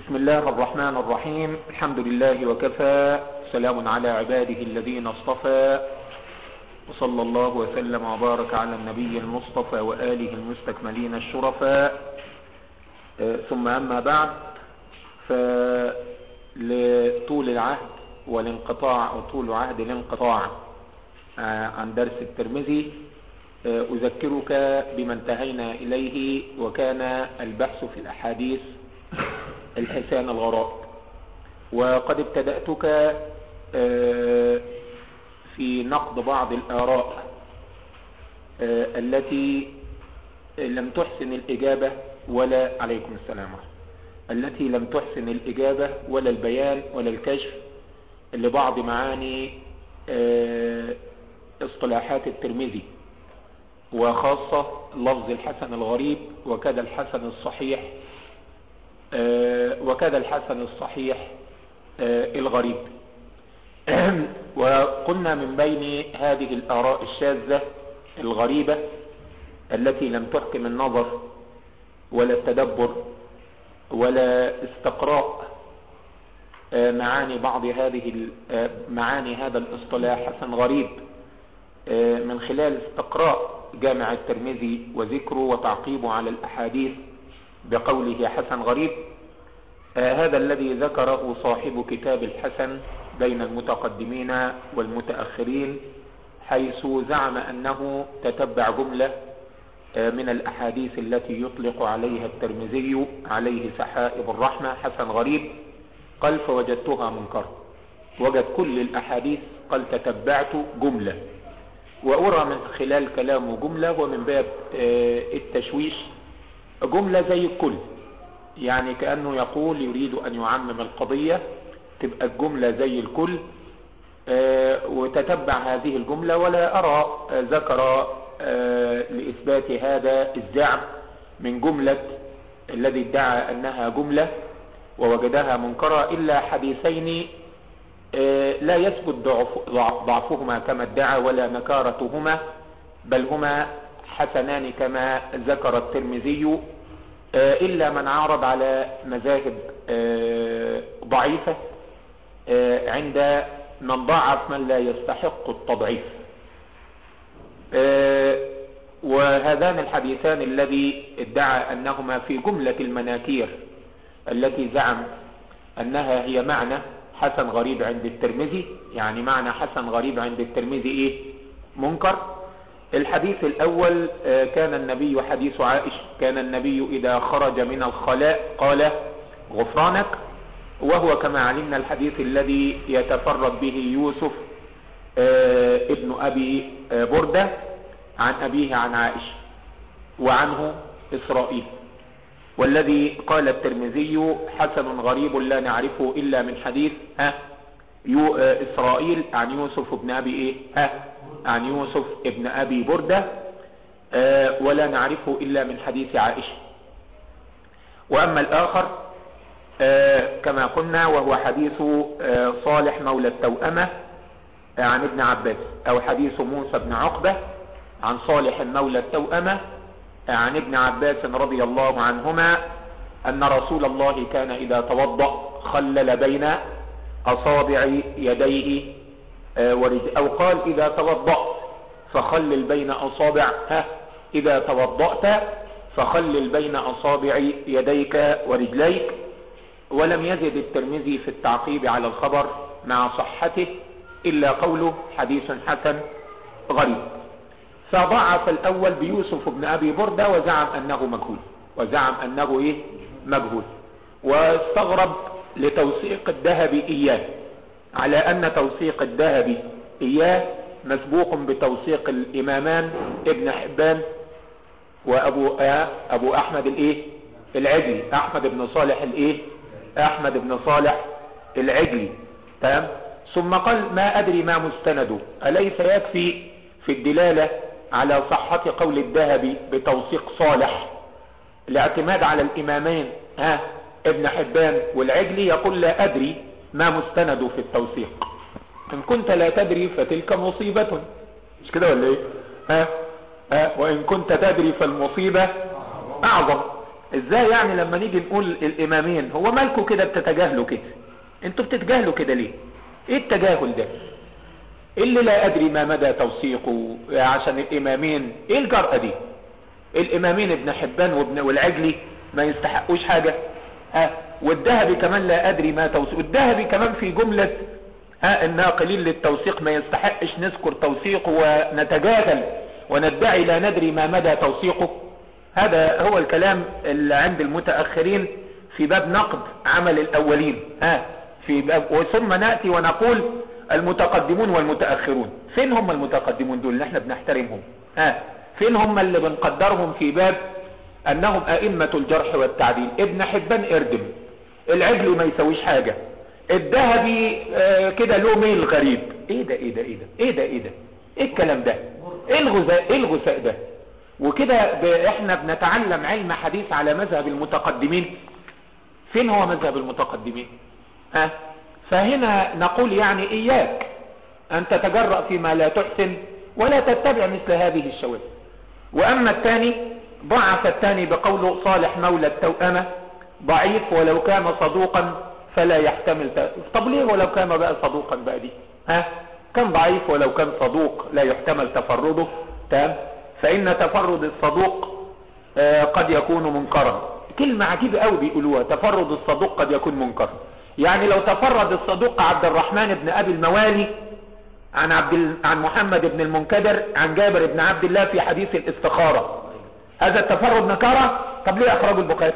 بسم الله الرحمن الرحيم الحمد لله وكفى سلام على عباده الذين اصطفى وصلى الله وسلم وبارك على النبي المصطفى وآله المستكملين الشرفاء ثم أما بعد فلطول العهد والانقطاع وطول عهد الانقطاع عن درس الترمذي أذكرك بما انتهينا إليه وكان البحث في الأحاديث الحسان الغراء وقد ابتدأتك في نقد بعض الآراء التي لم تحسن الإجابة ولا عليكم السلام التي لم تحسن الإجابة ولا البيان ولا الكشف لبعض معاني اصطلاحات الترمذي وخاصة لفظ الحسن الغريب وكذا الحسن الصحيح وكذا الحسن الصحيح الغريب وقلنا من بين هذه الآراء الشاذة الغريبة التي لم تحكم النظر ولا التدبر ولا استقراء معاني بعض هذه معاني هذا الاصطلاح حسن غريب من خلال استقراء جامع الترمذي وذكره وتعقيبه على الأحاديث بقوله حسن غريب هذا الذي ذكره صاحب كتاب الحسن بين المتقدمين والمتأخرين حيث زعم أنه تتبع جملة من الأحاديث التي يطلق عليها الترمذي عليه سحائب الرحمة حسن غريب قال فوجدتها منكرة وجد كل الأحاديث قال تتبعت جملة وأرى من خلال كلامه جملة ومن باب التشويش جملة زي الكل يعني كأنه يقول يريد أن يعمم القضية تبقى الجملة زي الكل وتتبع هذه الجملة ولا أرى ذكر لإثبات هذا الزعم من جملة الذي ادعى أنها جملة ووجدها منكرة إلا حديثين لا يثبت ضعفهما كما ادعى ولا نكارتهما بل هما حسنان كما ذكر الترمذي إلا من عارض على مذاهب ضعيفة عند من ضعف من لا يستحق التضعيف وهذان الحديثان الذي ادعى أنهما في جملة المناكير التي زعم أنها هي معنى حسن غريب عند الترمذي يعني معنى حسن غريب عند الترمذي إيه منكر الحديث الأول كان النبي حديث عائشة كان النبي إذا خرج من الخلاء قال غفرانك وهو كما علمنا الحديث الذي يتفرد به يوسف ابن أبي بردة عن أبيه عن عائشة وعنه إسرائيل والذي قال الترمذي حسن غريب لا نعرفه إلا من حديث ها يو إسرائيل عن يوسف ابن أبي إيه ها عن يوسف ابن أبي بردة آه ولا نعرفه إلا من حديث عائشة وأما الآخر آه كما قلنا وهو حديث آه صالح مولى التوأمة عن ابن عباس أو حديث موسى بن عقبة عن صالح مولى التوأمة عن ابن عباس رضي الله عنهما أن رسول الله كان إذا توضأ خلل بين أصابع يديه أو قال إذا توضأت فخلل بين أصابع ها إذا توضأت فخلل بين أصابع يديك ورجليك ولم يزد الترمذي في التعقيب على الخبر مع صحته إلا قوله حديث حسن غريب فضعف الأول بيوسف بن أبي بردة وزعم أنه مجهول وزعم أنه إيه مجهول واستغرب لتوثيق الذهبي إياه على أن توثيق الذهبي إياه مسبوق بتوثيق الإمامان ابن حبان وأبو آه أبو أحمد الإيه العجلي أحمد بن صالح الإيه أحمد بن صالح العجلي تمام ثم قال ما أدري ما مستنده أليس يكفي في الدلالة على صحة قول الذهبي بتوثيق صالح الاعتماد على الإمامين ها ابن حبان والعجلي يقول لا أدري ما مستند في التوثيق إن كنت لا تدري فتلك مصيبة مش كده ولا ايه ها ها وإن كنت تدري فالمصيبة أعظم ازاي يعني لما نيجي نقول الامامين هو مالكوا كده بتتجاهلوا كده انتوا بتتجاهلوا كده ليه ايه التجاهل ده اللي لا ادري ما مدى توثيقه عشان الامامين ايه الجرأة دي الامامين ابن حبان وابن والعجلي ما يستحقوش حاجة ها والذهبي كمان لا ادري ما توثيق والذهبي كمان في جملة ها الناقلين للتوثيق ما يستحقش نذكر توثيقه ونتجاهل وندعي لا ندري ما مدى توثيقه هذا هو الكلام اللي عند المتأخرين في باب نقد عمل الاولين ها في باب وثم نأتي ونقول المتقدمون والمتأخرون فين هم المتقدمون دول اللي احنا بنحترمهم ها فين هم اللي بنقدرهم في باب انهم ائمة الجرح والتعديل ابن حبان اردم العجل ما يسويش حاجة الذهبي اه كده له ميل غريب ايه ده ايه ده ايه ده ايه ده ايه ده ايه الكلام ده ايه الغثاء ايه الغثاء ده وكده احنا بنتعلم علم حديث على مذهب المتقدمين فين هو مذهب المتقدمين ها فهنا نقول يعني اياك ان تتجرأ فيما لا تحسن ولا تتبع مثل هذه الشواذ واما الثاني ضعف الثاني بقول صالح مولى التوأمة ضعيف ولو كان صدوقا فلا يحتمل طب ليه ولو كان بقى صدوقا بقى دي ها كان ضعيف ولو كان صدوق لا يحتمل تفرده تمام فإن تفرد الصدوق آه قد يكون منكرا كلمة عجيبة قوي بيقولوها تفرد الصدوق قد يكون منكرا يعني لو تفرد الصدوق عبد الرحمن بن أبي الموالي عن عبد ال... عن محمد بن المنكدر عن جابر بن عبد الله في حديث الاستخارة هذا التفرد نكارة طب ليه أخرجه البخاري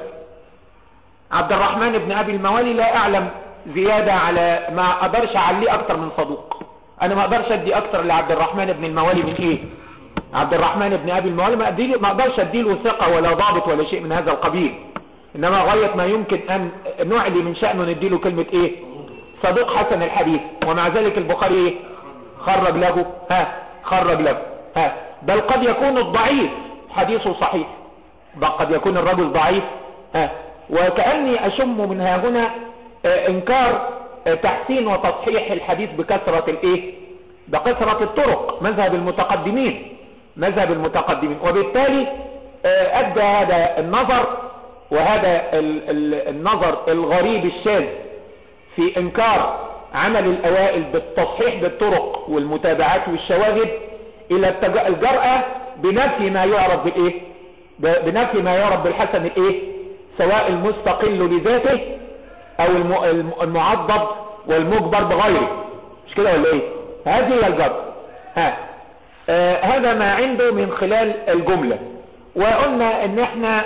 عبد الرحمن بن أبي الموالي لا أعلم زيادة على ما أقدرش أعليه أكتر من صدوق أنا ما أقدرش أدي أكتر لعبد الرحمن بن الموالي من إيه عبد الرحمن بن أبي الموالي ما, أديله ما أقدرش أديله ثقة ولا ضابط ولا شيء من هذا القبيل إنما غاية ما يمكن أن نعلي من شأنه نديله كلمة إيه صدوق حسن الحديث ومع ذلك البخاري إيه خرج له ها خرج له ها بل قد يكون الضعيف حديثه صحيح بل قد يكون الرجل ضعيف ها وكأني أشم من ها هنا آه إنكار آه تحسين وتصحيح الحديث بكثرة الإيه بكثرة الطرق مذهب المتقدمين مذهب المتقدمين وبالتالي آه أدى هذا النظر وهذا ال ال النظر الغريب الشاذ في إنكار عمل الأوائل بالتصحيح بالطرق والمتابعات والشواهد إلى الجرأة بنفي ما يعرف بالإيه بنفي ما يعرف بالحسن الإيه سواء المستقل لذاته أو المعضد والمجبر بغيره مش كده ولا إيه هذه هي الجرأة ها آه هذا ما عنده من خلال الجملة وقلنا ان احنا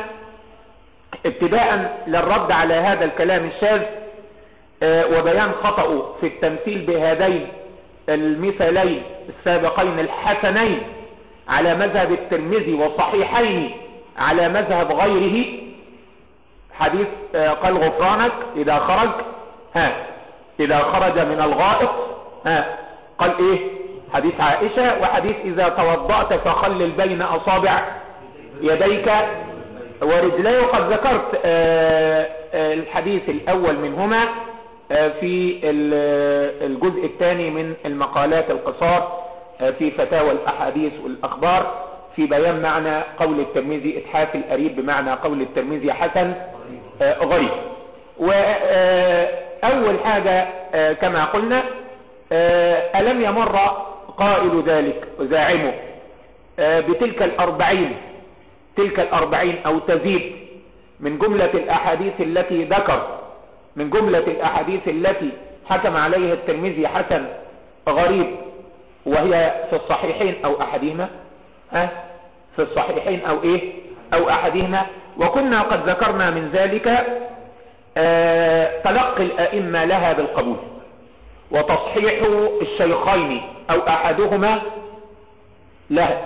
ابتداء للرد على هذا الكلام الشاذ وبيان خطأه في التمثيل بهذين المثالين السابقين الحسنين على مذهب الترمذي وصحيحين على مذهب غيره حديث قال غفرانك إذا خرج ها إذا خرج من الغائط ها قال إيه حديث عائشة وحديث إذا توضأت فخلل بين أصابع يديك ورجلي وقد ذكرت الحديث الأول منهما في الجزء الثاني من المقالات القصار في فتاوى الأحاديث والأخبار في بيان معنى قول الترمذي اتحاف القريب بمعنى قول الترمذي حسن غريب وأول حاجة كما قلنا ألم يمر قائل ذلك زاعمه بتلك الأربعين تلك الأربعين أو تزيد من جملة الأحاديث التي ذكر من جملة الأحاديث التي حكم عليها الترمذي حسن غريب وهي في الصحيحين أو أحدهما ها في الصحيحين أو إيه أو أحدهما وكنا قد ذكرنا من ذلك آه تلقي الأئمة لها بالقبول وتصحيح الشيخين أو أحدهما لها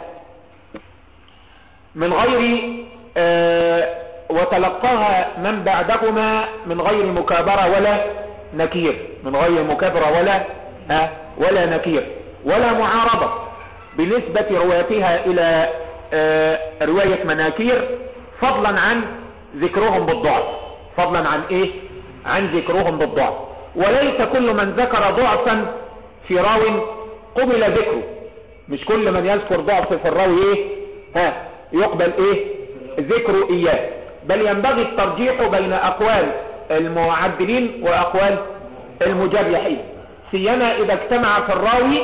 من غير آه وتلقاها من بعدهما من غير مكابرة ولا نكير من غير مكابرة ولا ها ولا نكير ولا معارضة بنسبة رواتها إلى آه رواية مناكير فضلا عن ذكرهم بالضعف فضلا عن إيه عن ذكرهم بالضعف وليس كل من ذكر ضعفا في راو قبل ذكره مش كل من يذكر ضعف في الراوي إيه ها يقبل إيه ذكره إياه بل ينبغي الترجيح بين اقوال المعدلين واقوال المجرحين سيما اذا اجتمع في الراوي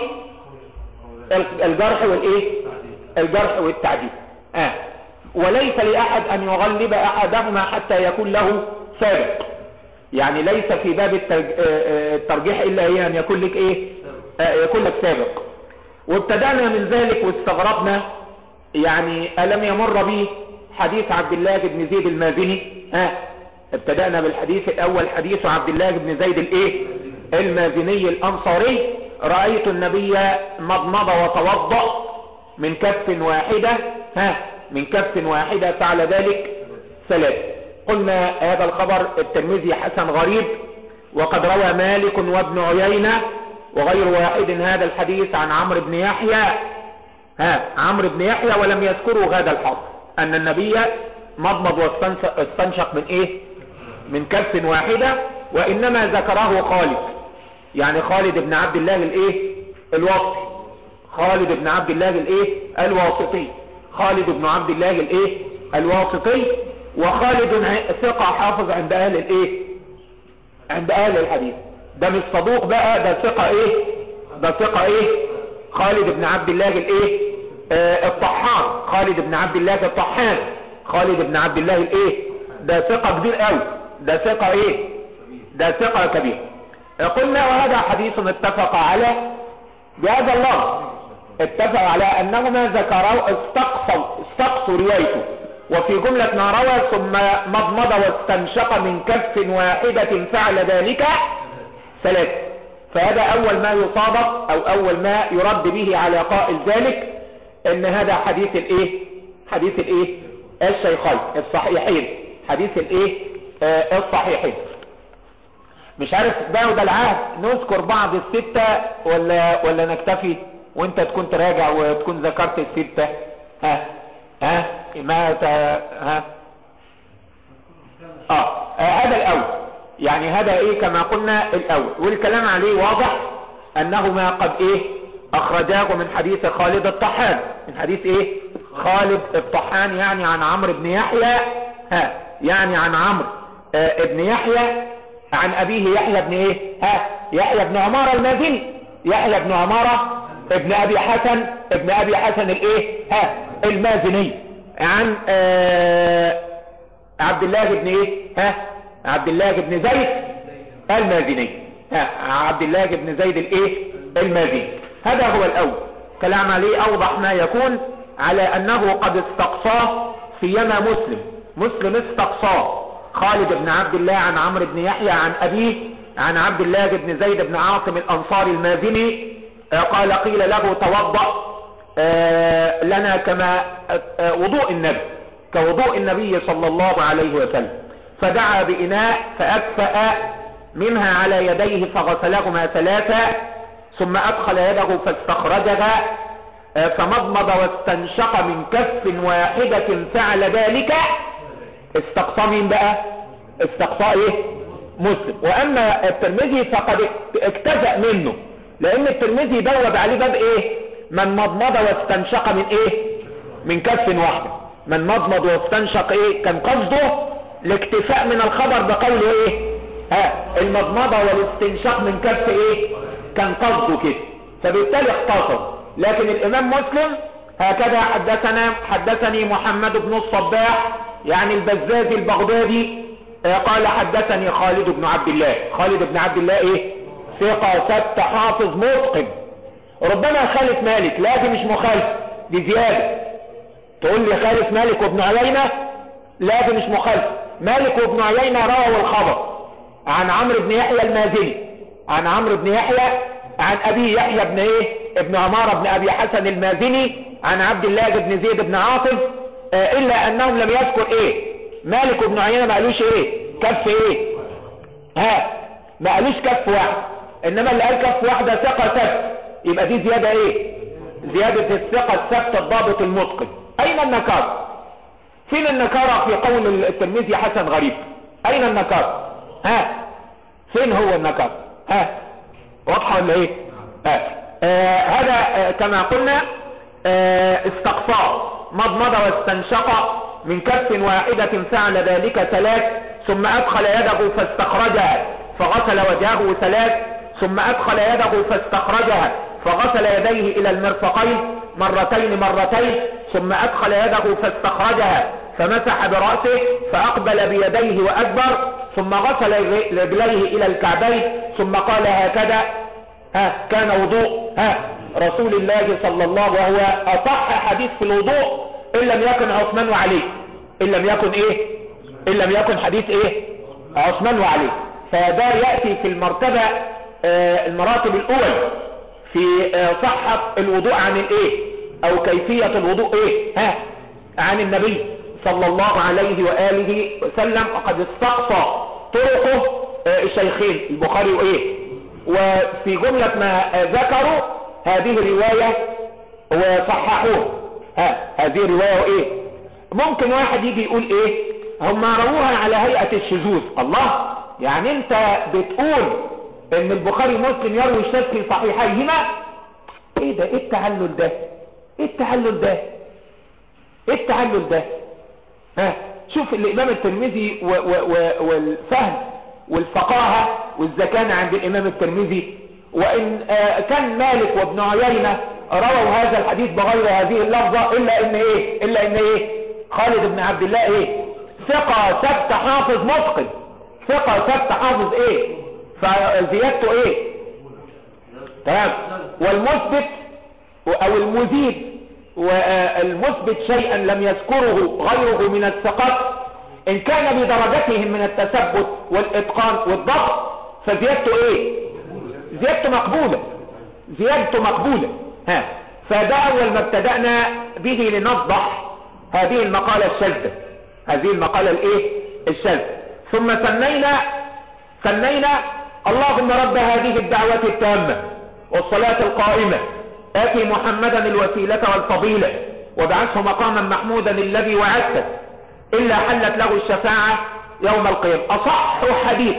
الجرح والايه الجرح والتعديل آه. وليس لاحد ان يغلب احدهما حتى يكون له سابق يعني ليس في باب الترجيح الا هي ان يكون لك ايه آه يكون لك سابق وابتدأنا من ذلك واستغربنا يعني ألم يمر بي حديث عبد الله بن زيد المازني ها ابتدأنا بالحديث الأول حديث عبد الله بن زيد الايه المازني الأنصاري رأيت النبي مضمض وتوضأ من كف واحدة ها من كف واحدة فعل ذلك ثلاث قلنا هذا الخبر الترمذي حسن غريب وقد روى مالك وابن عيينة وغير واحد هذا الحديث عن عمرو بن يحيى ها عمرو بن يحيى ولم يذكروا هذا الحظ ان النبي مضمض واستنشق من ايه من كف واحدة وانما ذكره خالد يعني خالد بن عبد الله الايه الواسطي خالد بن عبد الله الايه الواسطي خالد بن عبد الله الايه الواسطي وخالد ثقة حافظ عند اهل الايه عند اهل الحديث ده مش صدوق بقى ده ثقة ايه ده ثقة ايه خالد بن عبد الله الايه آه الطحان خالد بن عبد الله الطحان خالد بن عبد الله الايه ده ثقة كبير قوي ده ثقة ايه ده ثقة كبير قلنا وهذا حديث اتفق على بهذا اللفظ اتفق على انهما ذكروا استقصوا استقصوا روايته وفي جملة ما روى ثم مضمض واستنشق من كف واحدة فعل ذلك ثلاثة فهذا اول ما يصادق او اول ما يرد به على قائل ذلك ان هذا حديث الايه حديث الايه الشيخين الصحيحين حديث الايه آه الصحيحين مش عارف ده وده العهد نذكر بعض الستة ولا ولا نكتفي وانت تكون تراجع وتكون ذكرت الستة ها ها ما ها اه, آه هذا الاول يعني هذا ايه كما قلنا الاول والكلام عليه واضح انهما قد ايه اخرجاه من حديث خالد الطحان من حديث ايه خالد الطحان يعني عن عمرو بن يحيى ها يعني عن عمرو آه ابن يحيى عن ابيه يحيى بن ايه ها يحيى بن عمارة المازني يحيى بن عمارة ابن ابي حسن ابن ابي حسن الايه ها المازني عن آه عبد الله بن ايه ها عبد الله بن زيد المازني ها عبد الله بن زيد الايه المازني هذا هو الاول كلام عليه اوضح ما يكون على انه قد استقصاه سيما مسلم مسلم استقصاه خالد بن عبد الله عن عمرو بن يحيى عن ابيه عن عبد الله بن زيد بن عاصم الانصاري المازني قال قيل له توضأ لنا كما وضوء النبي كوضوء النبي صلى الله عليه وسلم فدعا بإناء فأكفأ منها على يديه فغسلهما ثلاثا ثم أدخل يده فاستخرجها فمضمض واستنشق من كف واحدة فعل ذلك استقصى مين بقى استقصى ايه مسلم واما الترمذي فقد اكتفأ منه لان الترمذي بوب عليه باب ايه من مضمض واستنشق من ايه من كف واحدة من مضمض واستنشق ايه كان قصده الاكتفاء من الخبر بقوله ايه ها المضمضة والاستنشاق من كف ايه كان قصده كده فبالتالي اختصر لكن الامام مسلم هكذا حدثنا حدثني محمد بن الصباح يعني البزازي البغدادي قال حدثني خالد بن عبد الله خالد بن عبد الله ايه ثقة ثبت حافظ متقن ربما خالف مالك لا دي مش مخالف دي زيادة تقول لي خالف مالك وابن عيينة لا دي مش مخالف مالك وابن عيينة رووا الخبر عن عمرو بن يحيى المازني عن عمرو بن يحيى عن ابي يحيى بن ايه ابن عمارة بن ابي حسن المازني عن عبد الله بن زيد بن عاصم آه الا انهم لم يذكر ايه مالك وابن عيينة ما قالوش ايه كف ايه ها ما قالوش كف واحد انما اللي قال كف واحدة ثقة ثبت يبقى دي زيادة ايه زيادة الثقة الثبت الضابط المتقن اين النكار فين النكارة في قول الترمذي حسن غريب اين النكار ها فين هو النكار ها واضحة ولا ايه ها آه هذا آه كما قلنا آه استقصاء مضمضة واستنشق من كف واحدة فعل ذلك ثلاث ثم أدخل يده فاستخرجها فغسل وجهه ثلاث ثم أدخل يده فاستخرجها فغسل يديه إلى المرفقين مرتين مرتين ثم أدخل يده فاستخرجها فمسح برأسه فأقبل بيديه وأكبر ثم غسل رجليه إلى الكعبين ثم قال هكذا ها كان وضوء ها رسول الله صلى الله وهو أصح حديث في الوضوء إن لم يكن عثمان وعلي إن لم يكن إيه إن لم يكن حديث إيه عثمان وعلي فده يأتي في المرتبة آه المراتب الأول في آه صحة الوضوء عن الإيه أو كيفية الوضوء إيه ها عن النبي صلى الله عليه وآله وسلم وقد استقصى طرقه آه الشيخين البخاري وإيه وفي جملة ما ذكروا هذه الرواية وصححوه ها هذه الرواية وإيه ممكن واحد يجي يقول إيه هم رووها على هيئة الشذوذ الله يعني انت بتقول ان البخاري ومسلم يروي الشاذ في صحيحيهما ايه ده ايه التعلل ده ايه التعلل ده ايه التعلل ده ها شوف الامام الترمذي و و و والفهم والفقاهة والزكانة عند الامام الترمذي وان آه كان مالك وابن عيينة رووا هذا الحديث بغير هذه اللفظة الا ان ايه الا ان ايه خالد بن عبد الله ايه ثقة ثبت حافظ متقن ثقة ثبت حافظ ايه فزيادته ايه تمام والمثبت او المزيد والمثبت شيئا لم يذكره غيره من الثقات ان كان بدرجتهم من التثبت والاتقان والضبط فزيادته ايه زيادته مقبولة زيادته مقبولة ها فده اول ما ابتدأنا به لنفضح هذه المقالة الشاذة هذه المقالة الايه الشاذة ثم سمينا سمينا اللهم رب هذه الدعوة التامة والصلاة القائمة آتي محمدا الوسيلة والفضيلة وبعثه مقاما محمودا الذي وعدته إلا حلت له الشفاعة يوم القيامة أصح حديث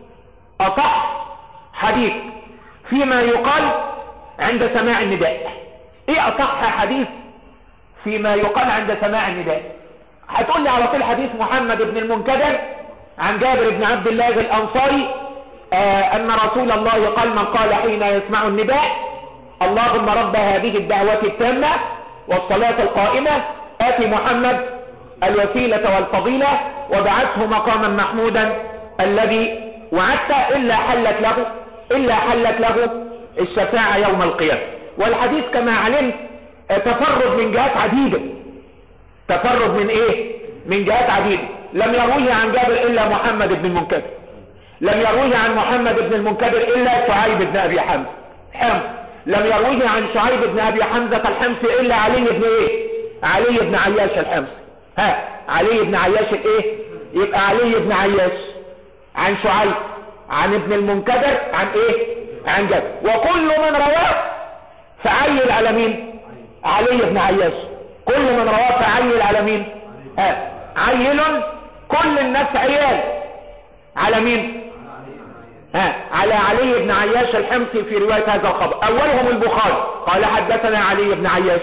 أصح حديث فيما يقال عند سماع النداء ايه أصح حديث فيما يقال عند سماع النداء هتقول لي على طول حديث محمد بن المنكدر عن جابر بن عبد الله الأنصاري آه أن رسول الله قال من قال حين يسمع النداء اللهم رب هذه الدعوة التامة والصلاة القائمة آتي محمد الوسيلة والفضيلة وبعثه مقاما محمودا الذي وعدت إلا حلت له إلا حلت له الشفاعة يوم القيامة والحديث كما علمت تفرد من جهات عديدة تفرد من ايه من جهات عديدة لم يرويه عن جابر الا محمد بن المنكدر لم يرويه عن محمد بن المنكدر الا شعيب بن ابي حمزة حمزة لم يرويه عن شعيب بن ابي حمزة الحمصي الا علي بن ايه علي بن عياش الحمصي ها علي بن عياش الايه يبقى علي بن عياش عن شعيب عن ابن المنكدر عن ايه عن جابر وكل من رواه فعيل على مين علي بن عياش كل من رواه فعيل على مين ها عيل كل الناس عيال على مين ها على علي بن عياش الحمصي في رواية هذا الخبر اولهم البخاري قال حدثنا علي بن عياش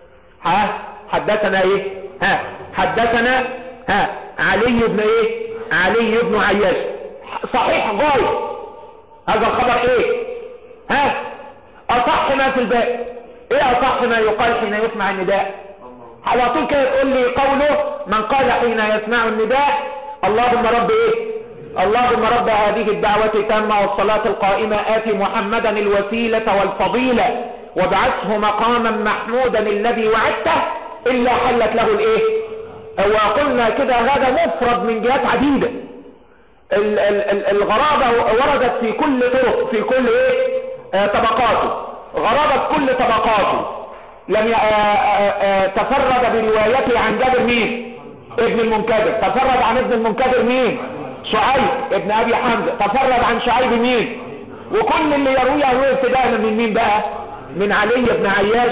ها حدثنا ايه ها حدثنا ها علي بن ايه علي بن عياش صحيح غاية هذا الخبر ايه ها اصح ما في الباب ايه اصح ما يقال حين يسمع النداء على طول كده تقول لي قوله من قال حين يسمع النداء اللهم رب ايه اللهم رب هذه الدعوة التامة والصلاة القائمة آتي محمدا الوسيلة والفضيلة وابعثه مقاما محمودا الذي وعدته إلا حلت له الايه وقلنا كده هذا مفرد من جهات عديدة ال ال ال الغرابة وردت في كل طرق في كل ايه آه طبقاته غرابة كل طبقاته لم تفرد بروايته عن جابر مين ابن المنكدر تفرد عن ابن المنكدر مين شعيب ابن ابي حمزة تفرد عن شعيب مين وكل اللي يرويه يرويه ابتداء من مين بقى من علي بن عياش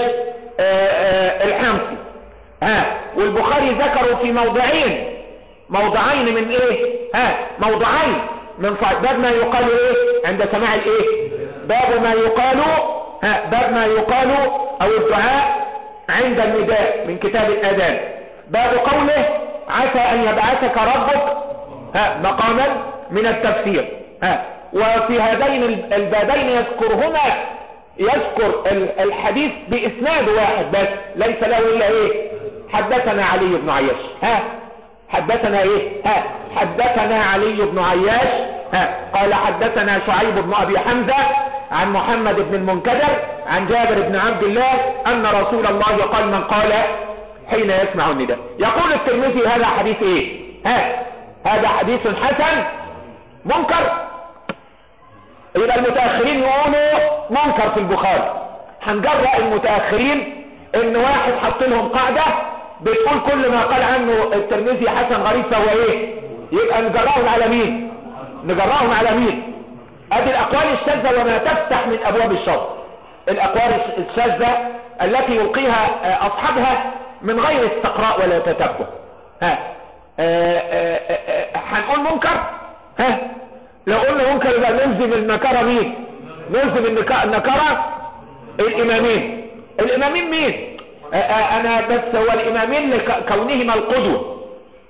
الحمصي ها والبخاري ذكروا في موضعين موضعين من ايه ها موضعين من صحيح باب ما يقال ايه عند سماع الايه باب ما يقال ها باب ما يقال او الدعاء عند النداء من كتاب الاذان باب قوله عسى ان يبعثك ربك ها مقاما من التفسير ها وفي هذين البابين يذكرهما يذكر الحديث باسناد واحد بس ليس له الا ايه حدثنا علي بن عياش ها حدثنا ايه ها حدثنا علي بن عياش ها قال حدثنا شعيب بن ابي حمزة عن محمد بن المنكدر عن جابر بن عبد الله ان رسول الله قال من قال حين يسمع النداء يقول الترمذي هذا حديث ايه ها هذا حديث حسن منكر يبقى المتأخرين يقولوا منكر في البخاري هنجرأ المتأخرين ان واحد حط لهم قاعدة بتقول كل ما قال عنه الترمذي حسن غريب فهو ايه يبقى نجرأهم على مين نجرأهم على مين ادي الاقوال الشاذة وما تفتح من ابواب الشر الاقوال الشاذة التي يلقيها اصحابها من غير استقراء ولا تتبع ها هنقول منكر ها لو قلنا منكر يبقى نلزم النكرة مين نلزم النكرة الامامين الامامين مين انا بس هو الامامين لكونهما القدوة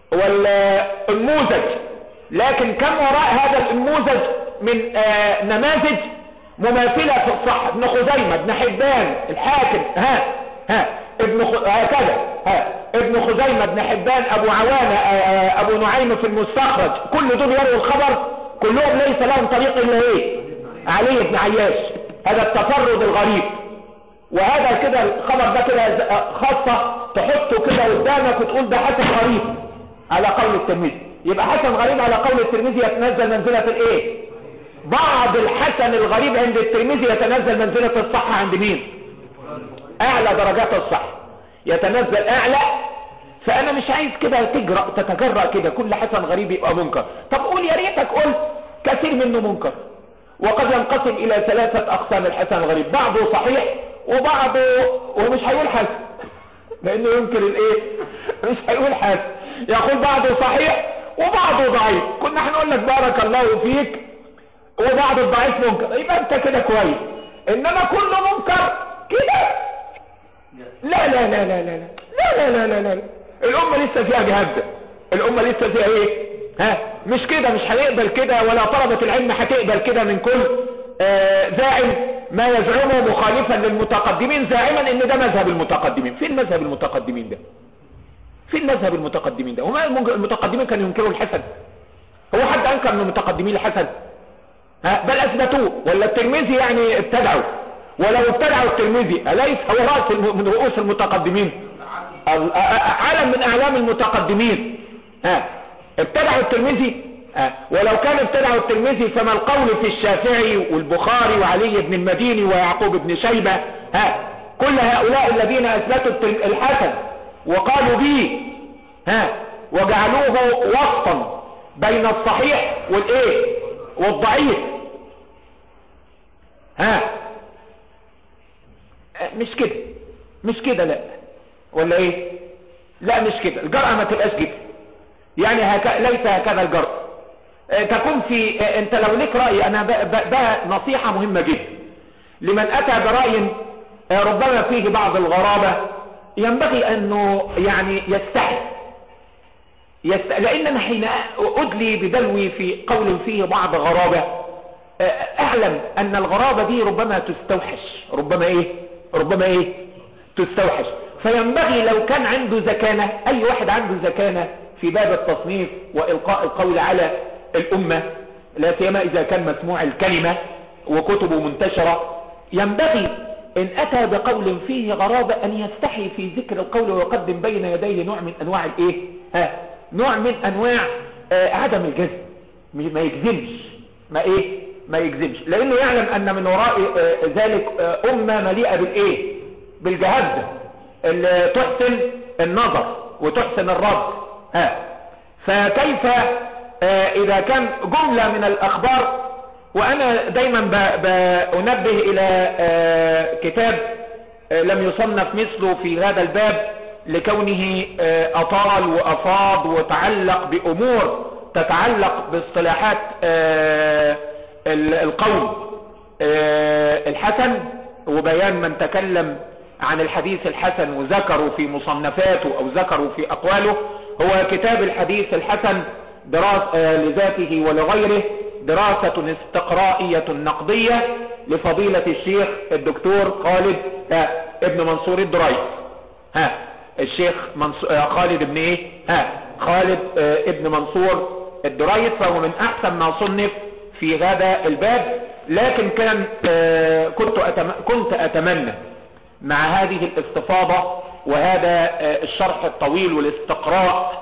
والنموذج لكن كم وراء هذا النموذج من نماذج مماثلة في الصح ابن خزيمة ابن حبان الحاكم ها ها ابن خ... هكذا ها ابن خزيمة ابن حبان ابو عوانة ابو نعيم في المستخرج كل دول يروا الخبر كلهم ليس لهم طريق الا ايه علي بن عياش هذا التفرد الغريب وهذا كده الخبر ده كده خاصة تحطه كده قدامك وتقول ده حسن غريب على قول الترمذي يبقى حسن غريب على قول الترمذي يتنزل منزلة الايه بعض الحسن الغريب عند الترمذي يتنزل منزلة الصحة عند مين اعلى درجات الصح يتنزل اعلى فانا مش عايز كده تجرأ تتجرأ كده كل حسن غريب يبقى منكر طب قول يا ريتك قلت كثير منه منكر وقد ينقسم الى ثلاثة اقسام الحسن الغريب بعضه صحيح وبعضه ومش هيقول حسن لانه ينكر الايه مش هيقول حسن يقول بعضه صحيح وبعضه ضعيف كنا هنقول لك بارك الله فيك وبعض الضعيف منكر يبقى انت كده كويس انما كله منكر كده لا لا لا لا لا لا لا لا لا لا الامة لسه فيها جهاد الامة لسه فيها ايه ها مش كده مش هيقبل كده ولا طلبة العلم هتقبل كده من كل آه زاعم ما يزعمه مخالفا للمتقدمين زاعما ان ده مذهب المتقدمين فين مذهب المتقدمين ده فين مذهب المتقدمين ده وما المتقدمين كانوا ينكروا الحسن هو حد انكر من المتقدمين الحسن ها بل اثبتوه ولا الترمذي يعني ابتدعوا ولو ابتدعوا الترمذي أليس هو رأس من رؤوس المتقدمين عالم من أعلام المتقدمين ها ابتدعوا الترمذي ها ولو كان ابتدعوا الترمذي فما القول في الشافعي والبخاري وعلي بن المديني ويعقوب بن شيبة ها كل هؤلاء الذين أثبتوا الحسن وقالوا به ها وجعلوه وسطا بين الصحيح والايه والضعيف ها مش كده مش كده لا ولا ايه لا مش كده الجرأة ما تبقاش كده يعني هك... ليس هكذا الجرأة اه تكون في اه انت لو ليك رأي انا ده نصيحة مهمة جدا لمن اتى برأي اه ربما فيه بعض الغرابة ينبغي انه يعني يستحي يست... لان انا حين ادلي بدلوي في قول فيه بعض غرابة اعلم ان الغرابة دي ربما تستوحش ربما ايه ربما ايه تستوحش فينبغي لو كان عنده زكانة اي واحد عنده زكانة في باب التصنيف والقاء القول على الامة لا سيما اذا كان مسموع الكلمة وكتبه منتشرة ينبغي ان اتى بقول فيه غرابة ان يستحي في ذكر القول ويقدم بين يديه نوع من انواع الايه ها نوع من انواع آه عدم الجزم ما يجزمش ما ايه ما يجزمش لانه يعلم ان من وراء آه ذلك آه امة مليئة بالايه بالجهد اللي تحسن النظر وتحسن الرد ها فكيف اذا كان جملة من الاخبار وانا دايما بنبه الى كتاب لم يصنف مثله في هذا الباب لكونه اطال وافاض وتعلق بامور تتعلق باصطلاحات القول الحسن وبيان من تكلم عن الحديث الحسن وذكروا في مصنفاته او ذكروا في اقواله هو كتاب الحديث الحسن دراسة لذاته ولغيره دراسة استقرائية نقدية لفضيلة الشيخ الدكتور خالد ابن منصور الدريس ها الشيخ منصور خالد ابن ايه ها خالد ابن منصور الدريس فهو من احسن ما صنف في هذا الباب لكن كان كنت كنت اتمنى مع هذه الاستفاضة وهذا الشرح الطويل والاستقراء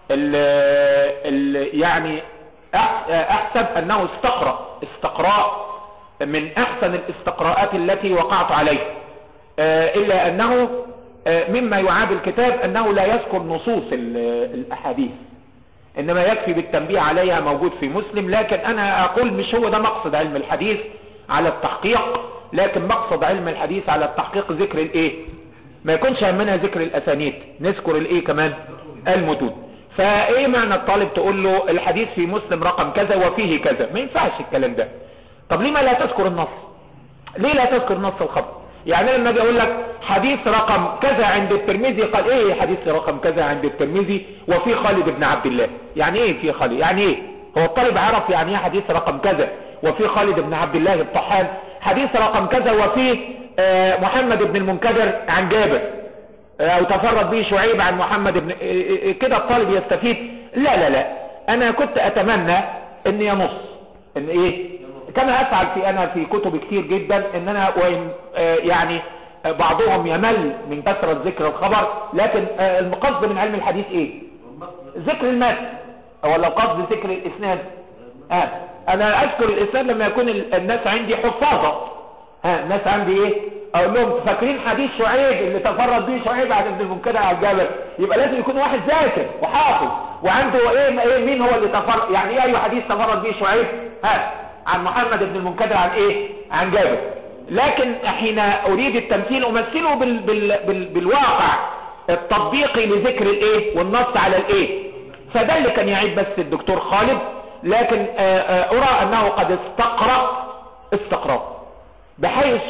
ال يعني احسب انه استقرأ استقراء من احسن الاستقراءات التي وقعت عليها الا انه مما يعاب الكتاب انه لا يذكر نصوص الاحاديث انما يكفي بالتنبيه عليها موجود في مسلم لكن انا اقول مش هو ده مقصد علم الحديث على التحقيق لكن مقصد علم الحديث على التحقيق ذكر الايه ما يكونش همنا ذكر الاسانيد نذكر الايه كمان المتون فايه معنى الطالب تقول له الحديث في مسلم رقم كذا وفيه كذا ما ينفعش الكلام ده طب ليه ما لا تذكر النص ليه لا تذكر نص الخبر يعني لما اجي اقول لك حديث رقم كذا عند الترمذي قال ايه حديث رقم كذا عند الترمذي وفي خالد بن عبد الله يعني ايه في خالد يعني ايه هو الطالب عرف يعني ايه حديث رقم كذا وفي خالد بن عبد الله الطحان حديث رقم كذا وفي آه محمد بن المنكدر عن جابر آه او تفرد به شعيب عن محمد بن آه كده الطالب يستفيد لا لا لا انا كنت اتمنى ان ينص ان ايه كما افعل في انا في كتب كتير جدا ان انا وإن يعني بعضهم يمل من كثرة ذكر الخبر لكن القصد من علم الحديث ايه ذكر المتن ولا قصد ذكر الاسناد آه. انا اذكر الاسناد لما يكون الناس عندي حفاظة ها آه. الناس عندي ايه اقول لهم فاكرين حديث شعيب اللي تفرد به شعيب عن ابن المنكدر على الجبل يبقى لازم يكون واحد ذاكر وحافظ وعنده ايه, إيه مين هو اللي تفرد يعني ايه اي حديث تفرد به شعيب ها عن محمد بن المنكدر عن ايه عن جابر لكن حين اريد التمثيل امثله بال بال بال بالواقع التطبيقي لذكر الايه والنص على الايه فده اللي كان يعيب بس الدكتور خالد لكن آآ آآ ارى انه قد استقرأ استقرأ بحيث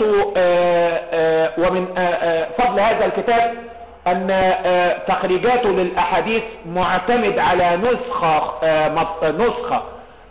آآ ومن فضل هذا الكتاب ان تخريجاته للاحاديث معتمد على نسخة نسخة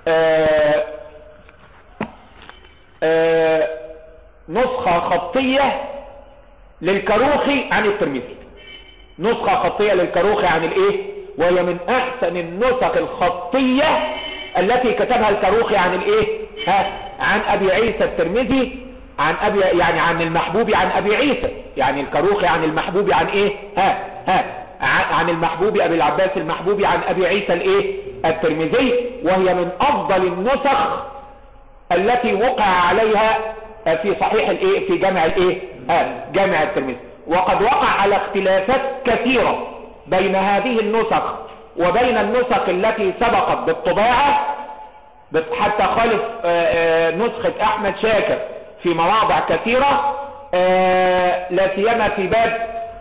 نسخة خطية للكروخي عن الترمذي نسخة خطية للكروخي عن الايه وهي من احسن النسخ الخطية التي كتبها الكروخي عن الايه ها عن ابي عيسى الترمذي عن ابي يعني عن المحبوب عن ابي عيسى يعني الكروخي عن المحبوب عن ايه ها ها عن المحبوب ابي العباس المحبوب عن ابي عيسى الايه الترمذي وهي من افضل النسخ التي وقع عليها في صحيح الايه في جامع الايه آه جامع الترمذي وقد وقع على اختلافات كثيرة بين هذه النسخ وبين النسخ التي سبقت بالطباعة حتى خالف آآ آآ نسخة احمد شاكر في مواضع كثيرة لا سيما في باب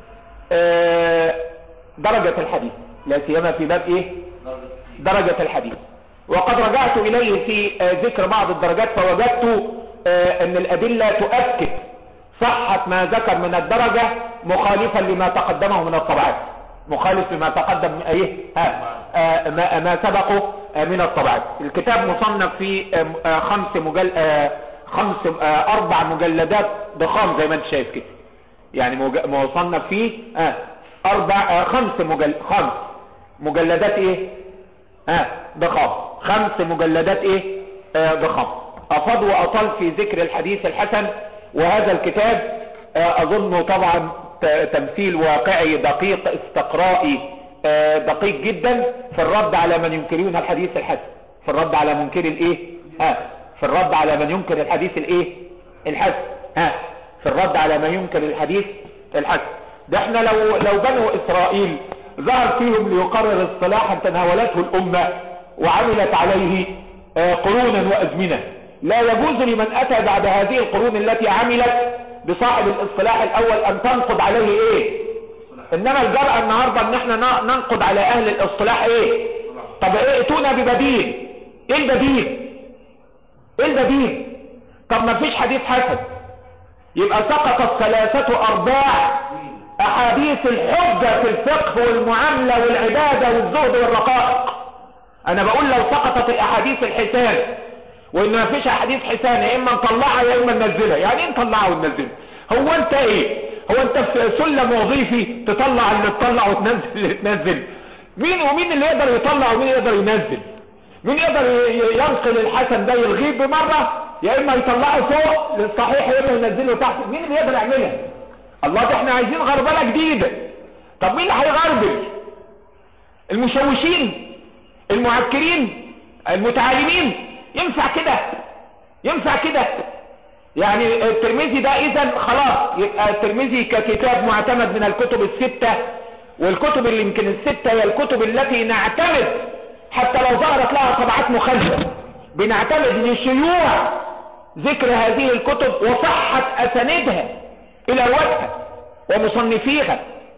درجة الحديث لا سيما في باب ايه درجة الحديث وقد رجعت اليه في ذكر بعض الدرجات فوجدت ان الادلة تؤكد صحة ما ذكر من الدرجة مخالفا لما تقدمه من الطبعات مخالف لما تقدم ايه ها ما, ما سبقه من الطبعات الكتاب مصنف في خمس مجل خمس اربع مجلدات ضخام زي ما انت شايف كده يعني مصنف فيه اربع خمس مجل خمس مجلدات ايه ها ضخام خمس مجلدات ايه ضخام افض واطل في ذكر الحديث الحسن وهذا الكتاب اظنه طبعا تمثيل واقعي دقيق استقرائي دقيق جدا في الرد على من ينكرون الحديث الحسن في الرد على منكر الايه ها في الرد على من ينكر الحديث الايه الحسن ها في الرد على من ينكر الحديث الحسن ده احنا لو لو بنو اسرائيل ظهر فيهم ليقرر اصطلاحا تناولته الامه وعملت عليه قرونا وازمنه لا يجوز لمن اتى بعد هذه القرون التي عملت بصاحب الاصطلاح الاول ان تنقض عليه ايه انما الجرأة النهاردة ان احنا ننقض على اهل الاصطلاح ايه طب ايه اتونا ببديل ايه البديل ايه البديل طب ما فيش حديث حسن يبقى سقط الثلاثة ارباع احاديث الحجة في الفقه والمعاملة والعبادة والزهد والرقائق انا بقول لو سقطت الاحاديث الحسان وان ما فيش احاديث حسان يا اما نطلعها يا اما ننزلها يعني ايه نطلعها وننزلها هو انت ايه هو انت في سلم وظيفي تطلع اللي تطلع وتنزل اللي تنزل مين ومين اللي يقدر يطلع ومين يقدر ينزل مين يقدر ينقل الحسن ده يلغيه بمرة يا اما يطلعه فوق للصحيح يا اما ينزله تحت مين اللي يقدر يعملها الله ده احنا عايزين غربلة جديدة طب مين اللي هيغربل المشوشين المعكرين المتعالمين ينفع كده ينفع كده يعني الترمذي ده اذا خلاص يبقى الترمذي ككتاب معتمد من الكتب الستة والكتب اللي يمكن الستة هي الكتب التي نعتمد حتى لو ظهرت لها طبعات مخالفة بنعتمد لشيوع ذكر هذه الكتب وصحة اساندها الى وجهها ومصنفيها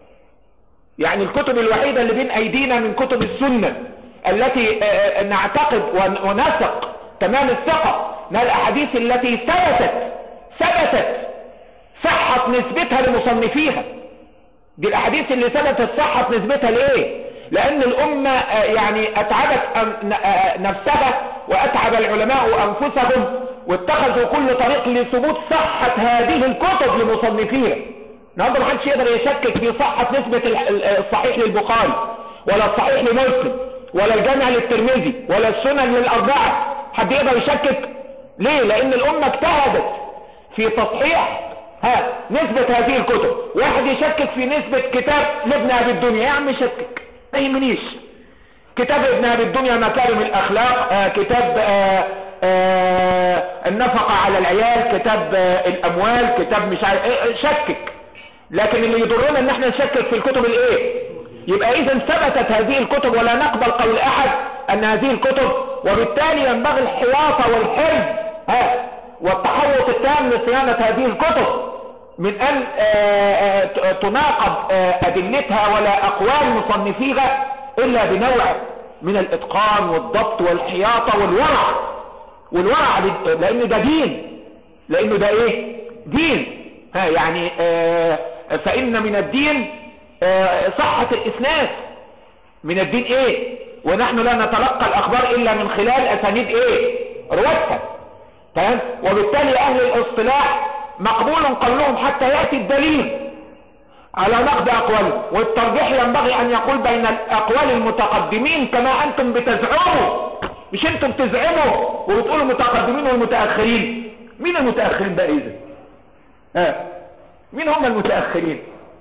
يعني الكتب الوحيدة اللي بين ايدينا من كتب السنة التي نعتقد ونثق تمام الثقة من الاحاديث التي ثبتت ثبتت صحة نسبتها لمصنفيها دي الاحاديث اللي ثبتت صحة نسبتها ليه لان الامة يعني اتعبت نفسها واتعب العلماء انفسهم واتخذوا كل طريق لثبوت صحة هذه الكتب لمصنفيها النهارده ما حدش يقدر يشكك في صحة نسبة الصحيح للبخاري ولا الصحيح لمسلم ولا الجامع للترمذي ولا السنن للاربعة حد يقدر يشكك ليه لان الامة اجتهدت في تصحيح ها نسبة هذه الكتب واحد يشكك في نسبة كتاب لابن ابي الدنيا يا عم شكك ما يهمنيش كتاب ابن ابي الدنيا مكارم الاخلاق آه كتاب آه آه النفقة على العيال كتاب آه الاموال كتاب مش عارف ايه شكك لكن اللي يضرنا ان احنا نشكك في الكتب الايه يبقى اذا ثبتت هذه الكتب ولا نقبل قول احد ان هذه الكتب وبالتالي ينبغي الحياطة والحرز ها والتحوط التام لصيانة هذه الكتب من ان آآ آآ تناقض ادلتها ولا اقوال مصنفيها الا بنوع من الاتقان والضبط والحياطة والورع والورع لان ده دين لانه ده ايه دين ها يعني فان من الدين صحة الاسناد من الدين ايه ونحن لا نتلقى الاخبار الا من خلال اسانيد ايه رواتها تمام وبالتالي اهل الاصطلاح مقبول قولهم حتى يأتي الدليل على نقد اقوالهم والترجيح ينبغي ان يقول بين الاقوال المتقدمين كما انتم بتزعموا مش انتم بتزعموا وبتقولوا المتقدمين والمتأخرين مين المتأخرين بقى اذا آه. مين هم المتأخرين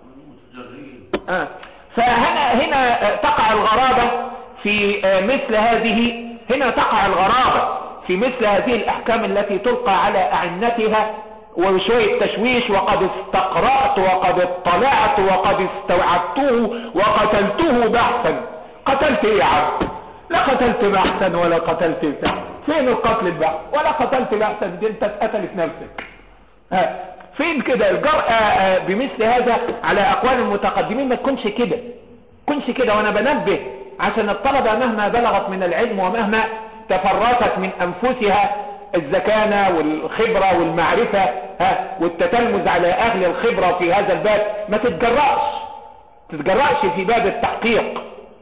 آه. فهنا هنا تقع الغرابة في مثل هذه هنا تقع الغرابة في مثل هذه الأحكام التي تلقى على أعنتها وشوية تشويش وقد استقرأت وقد اطلعت وقد استوعبته وقتلته بحثا قتلت ايه يا عبد لا قتلت بحثا ولا قتلت بتاع فين القتل البحث ولا قتلت بحثا دي انت اتقتلت نفسك ها فين كده الجرأة بمثل هذا على اقوال المتقدمين ما تكونش كده كنش كده وانا بنبه عشان الطلبة مهما بلغت من العلم ومهما تفرطت من انفسها الزكانة والخبرة والمعرفة ها والتتلمذ على اهل الخبرة في هذا الباب ما تتجرأش تتجرأش في باب التحقيق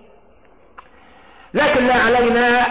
لكن لا علينا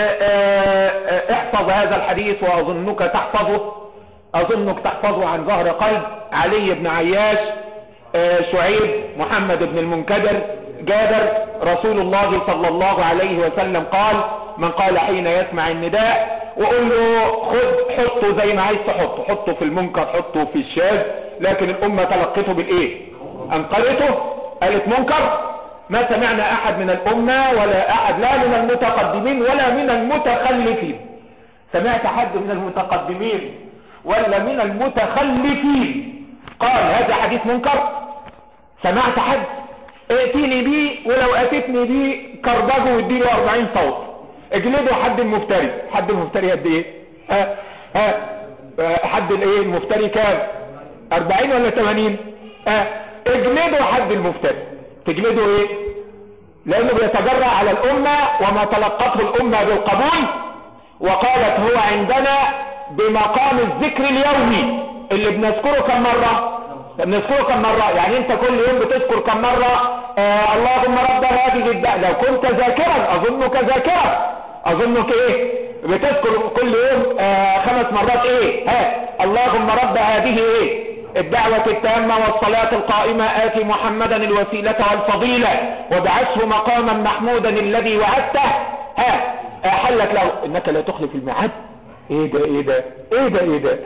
احفظ هذا الحديث واظنك تحفظه اظنك تحفظه عن ظهر قلب علي بن عياش شعيب محمد بن المنكدر جابر رسول الله صلى الله عليه وسلم قال من قال حين يسمع النداء وقول له خد حطه زي ما عايز تحطه حطه في المنكر حطه في الشاذ لكن الامة تلقته بالايه انقلته قالت منكر ما سمعنا احد من الامة ولا احد لا من المتقدمين ولا من المتخلفين سمعت حد من المتقدمين ولا من المتخلفين قال هذا حديث منكر سمعت حد ائتيني بيه ولو اتتني بيه كربجه واديله 40 صوت اجلده حد المفتري حد المفتري قد ايه ها ها حد الايه المفتري كام 40 ولا 80 ها اجلده حد المفتري تجلده ايه لانه بيتجرأ على الامة وما تلقته الامة بالقبول وقالت هو عندنا بمقام الذكر اليومي اللي بنذكره كم مرة بنذكره كم مرة يعني انت كل يوم بتذكر كم مرة آه اللهم رب هذه الدعوة لو كنت ذاكرا اظنك ذاكرا اظنك ايه بتذكر كل يوم آه خمس مرات ايه ها اللهم رب هذه ايه الدعوة التامة والصلاة القائمة آتي محمدا الوسيلة والفضيلة وبعثه مقاما محمودا الذي وعدته ها حلت له انك لا تخلف الميعاد ايه ده ايه ده ايه ده ايه ده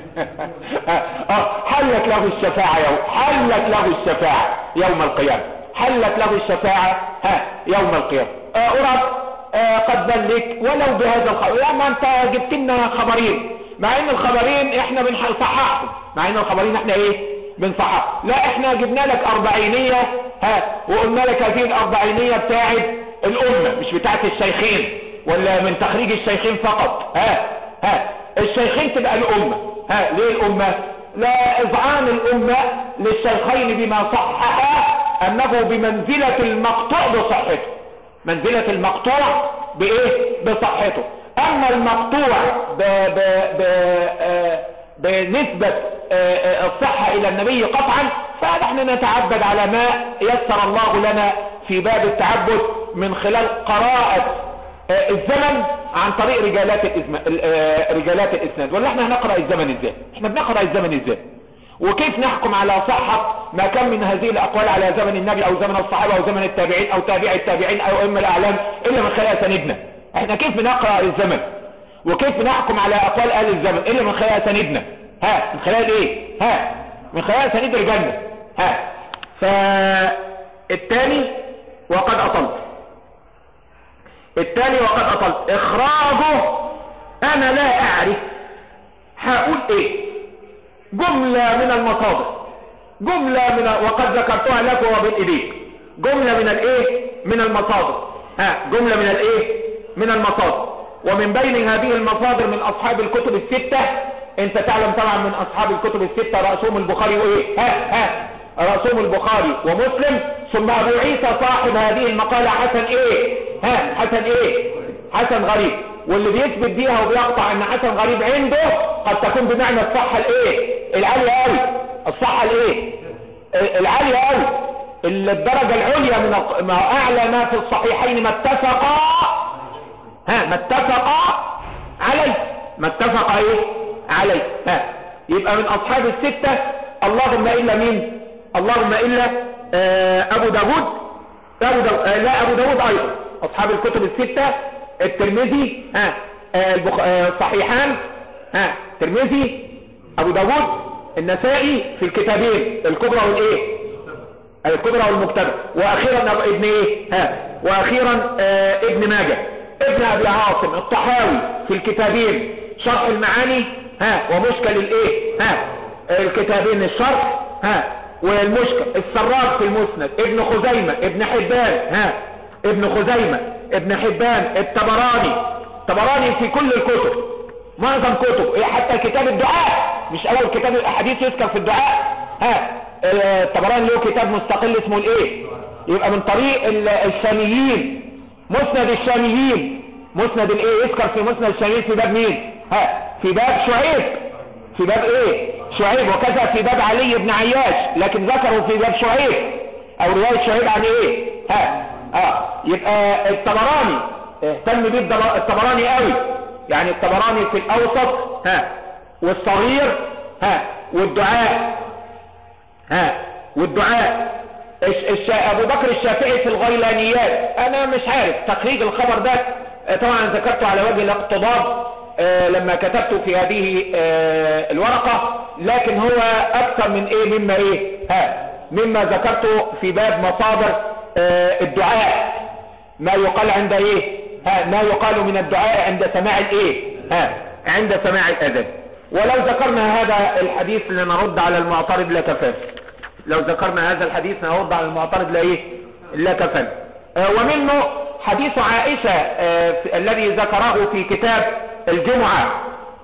اه حلت له الشفاعة يوم حلت له الشفاعة يوم القيامة حلت له الشفاعة ها يوم القيامة آه أرد آه قد ذلك ولو بهذا الخبر يا ما انت جبت لنا خبرين مع ان الخبرين احنا بنصححهم مع ان الخبرين احنا ايه بنصحح لا احنا جبنا لك اربعينية ها وقلنا لك هذه الاربعينية بتاعت الامة مش بتاعت الشيخين ولا من تخريج الشيخين فقط ها ها الشيخين تبقى الامة ها ليه الامة لا اذعان الامة للشيخين بما صححا انه بمنزلة المقطوع بصحته منزلة المقطوع بايه بصحته اما المقطوع ب ب ب آه بنسبة آه الصحة الى النبي قطعا فنحن نتعبد على ما يسر الله لنا في باب التعبد من خلال قراءة آه الزمن عن طريق رجالات رجالات الاسناد ولا احنا هنقرأ الزمن ازاي احنا بنقرأ الزمن ازاي وكيف نحكم على صحة ما كان من هذه الاقوال على زمن النبي او زمن الصحابة او زمن التابعين او تابع التابعين او ام الاعلام الا من خلال سندنا احنا كيف بنقرأ الزمن وكيف نحكم على اقوال اهل الزمن الا من خلال سندنا ها من خلال ايه ها من خلال سند رجالنا ها فالتاني وقد اطلت التاني وقد اطلت اخراجه انا لا اعرف هقول ايه جملة من المصادر جملة من وقد ذكرتها لك وبين ايديك جملة من الايه من المصادر ها جملة من الايه من المصادر ومن بين هذه المصادر من اصحاب الكتب الستة انت تعلم طبعا من اصحاب الكتب الستة رأسهم البخاري وايه ها ها رأسهم البخاري ومسلم ثم ابو عيسى صاحب هذه المقالة حسن ايه ها حسن ايه حسن غريب واللي بيثبت بيها وبيقطع ان حسن غريب عنده قد تكون بمعنى الصحة الايه العالية قوي الصحة الايه العالية قوي الدرجة العليا من ما اعلى ما في الصحيحين ما اتفقا ها ما اتفقا عليه ما اتفق ايه عليه ها يبقى من اصحاب الستة اللهم الا مين اللهم الا آه ابو داود ابو داود آه لا ابو داود ايضا اصحاب الكتب الستة الترمذي ها آه البخ... آه صحيحان ها الترمذي ابو داود النسائي في الكتابين الكبرى والايه الكبرى والمكتبة واخيرا ابن ايه ها واخيرا آه ابن ماجه ابن ابي عاصم الطحاوي في الكتابين شرح المعاني ها ومشكل الايه ها الكتابين الشرح ها والمشكل السراج في المسند ابن خزيمة ابن حبان ها ابن خزيمة ابن حبان التبراني التبراني في كل الكتب معظم كتب حتى كتاب الدعاء مش اول كتاب الاحاديث يذكر في الدعاء ها الطبراني له كتاب مستقل اسمه الايه يبقى من طريق الشاميين مسند الشاميين مسند الايه يذكر في مسند الشاميين في باب مين ها في باب شعيب في باب ايه شعيب وكذا في باب علي بن عياش لكن ذكروا في باب شعيب او رواية شعيب عن ايه ها اه يبقى الطبراني اهتم بيه الطبراني قوي يعني الطبراني في الاوسط ها والصغير ها والدعاء ها والدعاء الش... ابو بكر الشافعي في الغيلانيات انا مش عارف تخريج الخبر ده طبعا ذكرته على وجه الاقتضاب آه لما كتبت في هذه آه الورقة لكن هو اكثر من ايه مما ايه ها مما ذكرته في باب مصادر آه الدعاء ما يقال عند ايه ها ما يقال من الدعاء عند سماع الايه ها عند سماع الاذان ولو ذكرنا هذا الحديث لنرد على المعترض لا كفاف لو ذكرنا هذا الحديث نرد على المعترض لا ايه لا كفاف ومنه حديث عائشة الذي ذكره في كتاب الجمعة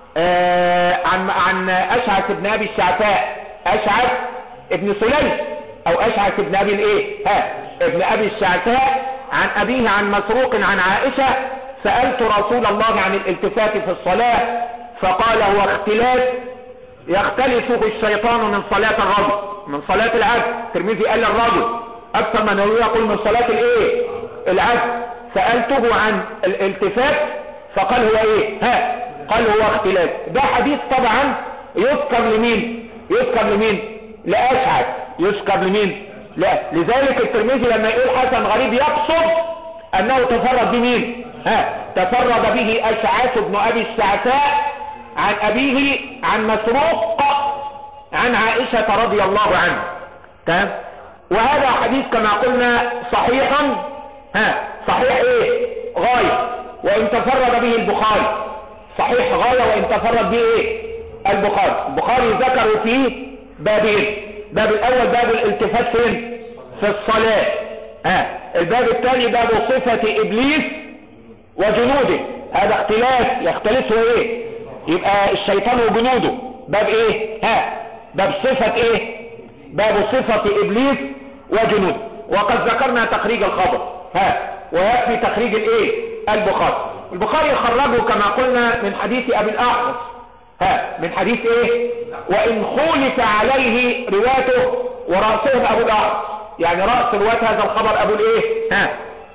عن عن أشعث بن أبي الشعفاء أشعث ابن سليم أو أشعث بن أبي الإيه ها ابن أبي الشعفاء عن أبيه عن مسروق عن عائشة سألت رسول الله عن الالتفات في الصلاة فقال هو اختلاف يختلفه الشيطان من صلاة الرجل من صلاة العبد الترمذي قال للرجل اكثر من يقول من صلاة الايه العبد سألته عن الالتفات فقال هو ايه ها قال هو اختلاف ده حديث طبعا يذكر لمين يذكر لمين لأشعث يذكر لمين لا لذلك الترمذي لما يقول حسن غريب يقصد انه تفرد بمين ها تفرد به اشعاث بن ابي الشعثاء عن ابيه عن مسروق عن عائشة رضي الله عنه تمام وهذا حديث كما قلنا صحيحا ها صحيح ايه غاية وان تفرد به البخاري صحيح غاية وان تفرد به ايه البخاري البخاري ذكروا فيه بابين باب الاول باب الالتفات فين في الصلاة ها الباب الثاني باب صفة ابليس وجنوده هذا اختلاف يختلفه ايه يبقى الشيطان وجنوده باب ايه ها باب صفة ايه باب صفة ابليس وجنوده وقد ذكرنا تخريج الخبر ها ويكفي تخريج الايه البخاري البخاري خرجه كما قلنا من حديث ابي الاحوص ها من حديث ايه وان خولف عليه رواته ورأسهم ابو الاحوص يعني رأس رواة هذا الخبر ابو الايه ها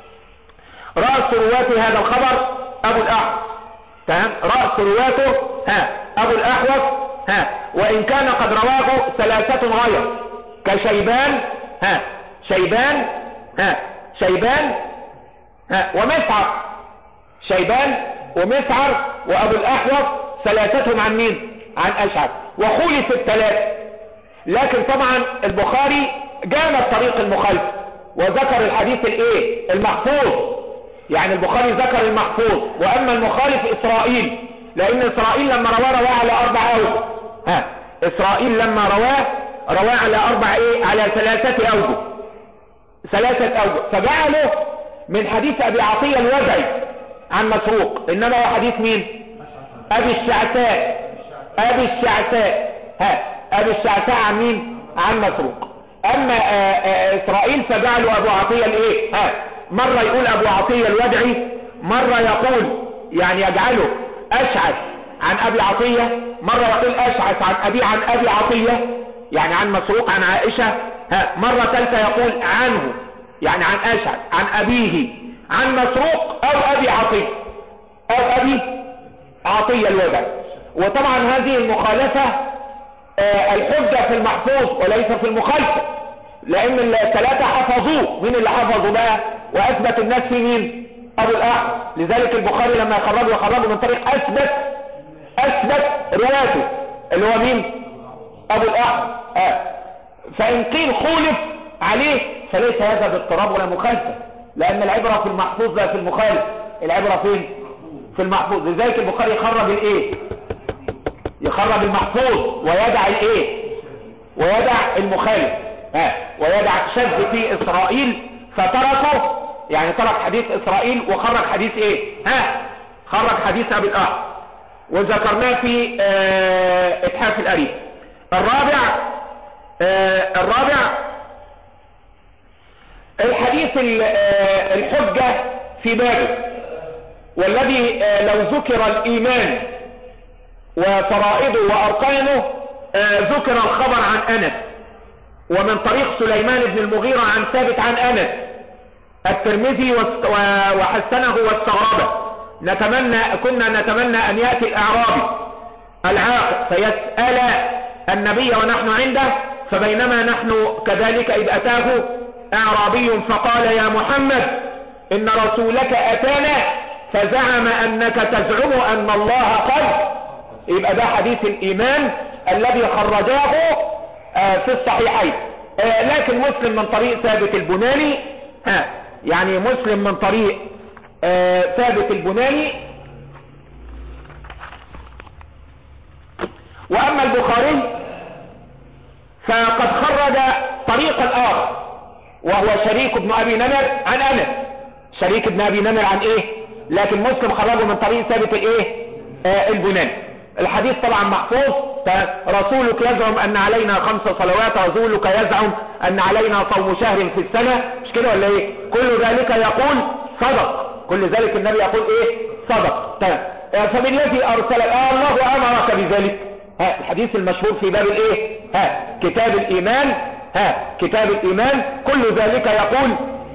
رأس رواة هذا الخبر ابو الاحوص تمام رأس رواته ها ابو الاحوص ها وان كان قد رواه ثلاثة غير كشيبان ها شيبان ها شيبان ها ومسعر شيبان ومسعر وابو الاحوص ثلاثتهم عن مين عن اشعث وخولف الثلاثة لكن طبعا البخاري جامد طريق المخالف وذكر الحديث الايه المحفوظ يعني البخاري ذكر المحفوظ واما المخالف اسرائيل لان اسرائيل لما رواه رواه على اربع اوجه ها اسرائيل لما رواه رواه على اربع ايه على ثلاثة اوجه ثلاثة اوجه فجعله من حديث ابي عطية الوزعي عن مسروق انما هو حديث مين ابي الشعثاء ابي الشعثاء ها ابي الشعثاء عن مين عن مسروق اما آآ آآ اسرائيل فجعله ابو عطية الايه ها مرة يقول ابو عطية الودعي مرة يقول يعني يجعله اشعث عن ابي عطية مرة يقول اشعث عن ابي عن ابي عطية يعني عن مسروق عن عائشة ها مرة ثالثة يقول عنه يعني عن اشعث عن ابيه عن مسروق او ابي عطية او ابي عطية الودعي وطبعا هذه المخالفة آه الحجة في المحفوظ وليس في المخالفة لان الثلاثة حفظوه مين اللي حفظوا بقى واثبت الناس في مين ابو الاحمد لذلك البخاري لما يخرجه يخرجه من طريق اثبت اثبت رواته اللي هو مين ابو الاحمد آه. فان قيل خولف عليه فليس هذا باضطراب ولا مخالفة لان العبرة في المحفوظ لا في المخالف العبرة فين في المحفوظ لذلك البخاري يخرج الايه يخرج المحفوظ ويدع الايه ويدع المخالف ها ويدع شذ في اسرائيل فتركه يعني ترك حديث اسرائيل وخرج حديث ايه ها خرج حديث ابي الاحد وذكرناه في اه اتحاف الاريف الرابع اه الرابع الحديث اه الحجة في بابه والذي لو ذكر الايمان وفرائضه واركانه ذكر الخبر عن انس ومن طريق سليمان بن المغيرة عن ثابت عن انس الترمذي وحسنه واستغربه نتمنى كنا نتمنى ان يأتي الاعرابي العاقل فيسأل النبي ونحن عنده فبينما نحن كذلك اذ اتاه اعرابي فقال يا محمد ان رسولك اتانا فزعم انك تزعم ان الله قد يبقى ده حديث الايمان الذي خرجاه في الصحيحين لكن مسلم من طريق ثابت البناني ها يعني مسلم من طريق ثابت البناني واما البخاري فقد خرج طريقا اخر وهو شريك ابن ابي نمر عن انس شريك ابن ابي نمر عن ايه لكن مسلم خرجه من طريق ثابت الايه آه البناني الحديث طبعا محفوظ رسولك يزعم ان علينا خمس صلوات رسولك يزعم ان علينا صوم شهر في السنة مش كده ولا ايه كل ذلك يقول صدق كل ذلك النبي يقول ايه صدق تمام فبالذي ارسل آه الله امرك بذلك ها الحديث المشهور في باب الايه ها كتاب الايمان ها كتاب الايمان كل ذلك يقول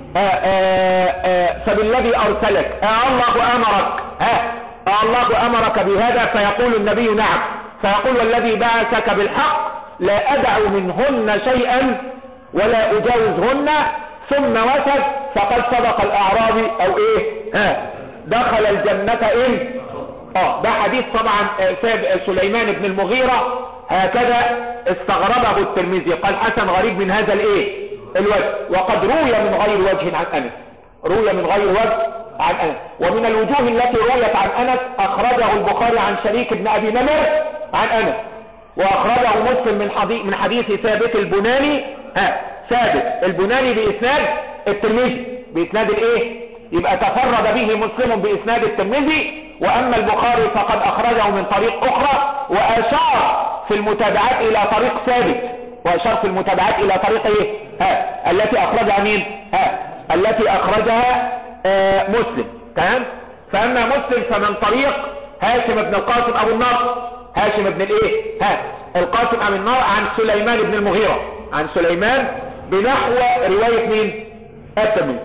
فبالذي ارسلك آه الله امرك ها آه الله امرك بهذا فيقول النبي نعم فيقول والذي بعثك بالحق لا ادع منهن شيئا ولا اجاوزهن ثم وسد فقد صدق الاعرابي او ايه ها دخل الجنة ايه اه ده حديث طبعا سيد سليمان بن المغيرة هكذا استغربه الترمذي قال حسن غريب من هذا الايه الوجه وقد روي من غير وجه عن انس روي من غير وجه عن انس ومن الوجوه التي رويت عن انس اخرجه البخاري عن شريك بن ابي نمر عن انس واخرجه مسلم من حديث من حديث ثابت البناني ها ثابت البناني باسناد الترمذي باسناد الايه يبقى تفرد به مسلم باسناد الترمذي واما البخاري فقد اخرجه من طريق اخرى واشار في المتابعات الى طريق ثابت واشار في المتابعات الى طريق ايه ها التي اخرجها مين ها التي اخرجها آه مسلم تمام فاما مسلم فمن طريق هاشم بن القاسم ابو النصر هاشم بن الايه ها القاسم ابو النار عن سليمان بن المغيرة عن سليمان بنحو رواية مين الترمذي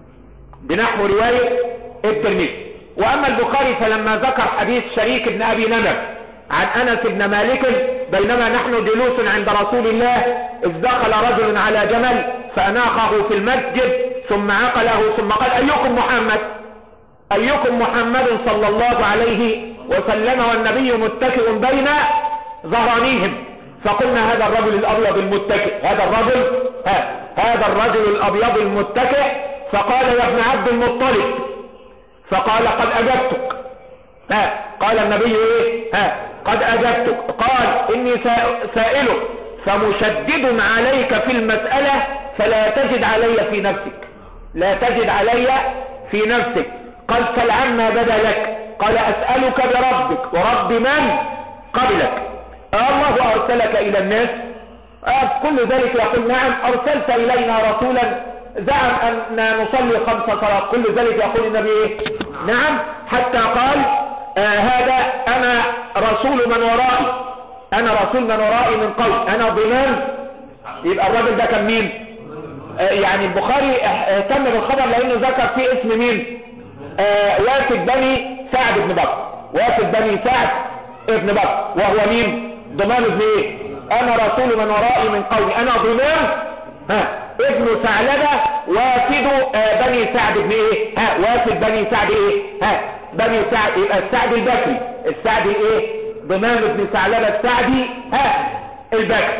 بنحو رواية الترمذي واما البخاري فلما ذكر حديث شريك بن ابي نمر عن انس بن مالك بينما نحن جلوس عند رسول الله اذ دخل رجل على جمل فاناخه في المسجد ثم عقله ثم قال ايكم محمد ايكم محمد صلى الله عليه وسلم والنبي متكئ بين ظهرانيهم فقلنا هذا الرجل الابيض المتكئ هذا الرجل ها هذا الرجل الابيض المتكئ فقال يا ابن عبد المطلب فقال قد اجبتك ها قال النبي ايه ها قد اجبتك قال اني سائلك فمشدد عليك في المسألة فلا تجد علي في نفسك لا تجد علي في نفسك قال سل عما بدا لك قال اسألك بربك ورب من قبلك الله ارسلك الى الناس آه كل ذلك يقول نعم ارسلت الينا رسولا زعم ان نصلي خمس صلوات كل ذلك يقول النبي ايه نعم حتى قال آه هذا انا رسول من ورائي انا رسول من ورائي من قوم انا ضمان يبقى الراجل ده كان مين آه يعني البخاري اهتم بالخبر لانه ذكر فيه اسم مين آه وافد بني سعد بن بكر وافد بني سعد ابن بكر وهو مين ضمان ابن ايه انا رسول من ورائي من قومي انا ضمان ها ابن ثعلبة وافد آه بني سعد بن ايه ها وافد بني سعد ايه ها بني سعد يبقى السعد البكري السعد الايه ضمان ابن ثعلبة السعدي ها البكري